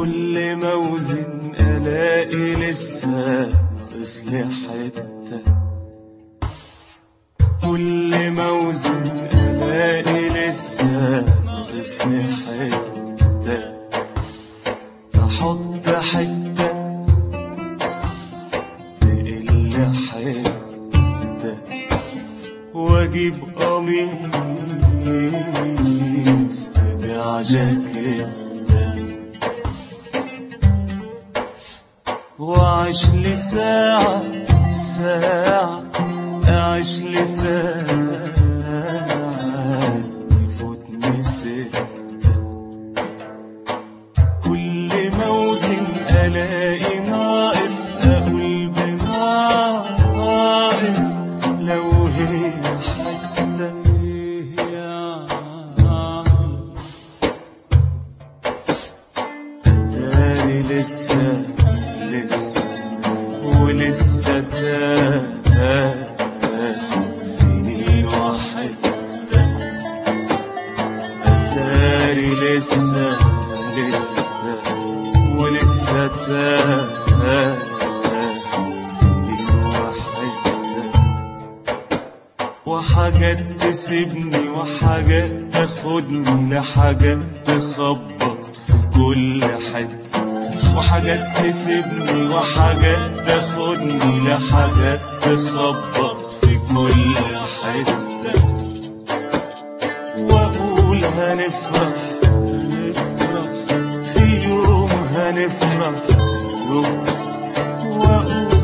كل موزن الاقي لسه ناقص لي حته كل موزن الاقي لسه ناقص لي حته احط حته تقل حته واجيب قميص تبيع جاكيته وعيش لي ساعة ساعة أعيش لي ساعة يفوتني ستة كل موزن ألاقي ناقص أقول بناقص لو هي حتى أداري لسه لسه ولسه تاه سنين وحدة أداري لسه لسه ولسه تاه سنين وحدة وحاجات تسيبني وحاجات تاخدني لحاجات تخبط في كل حتة وحاجات تسيبني وحاجات تاخدني لحاجات تخبط في كل حتة وأقول هنفرح هنفرح في يوم هنفرح يوم وأقول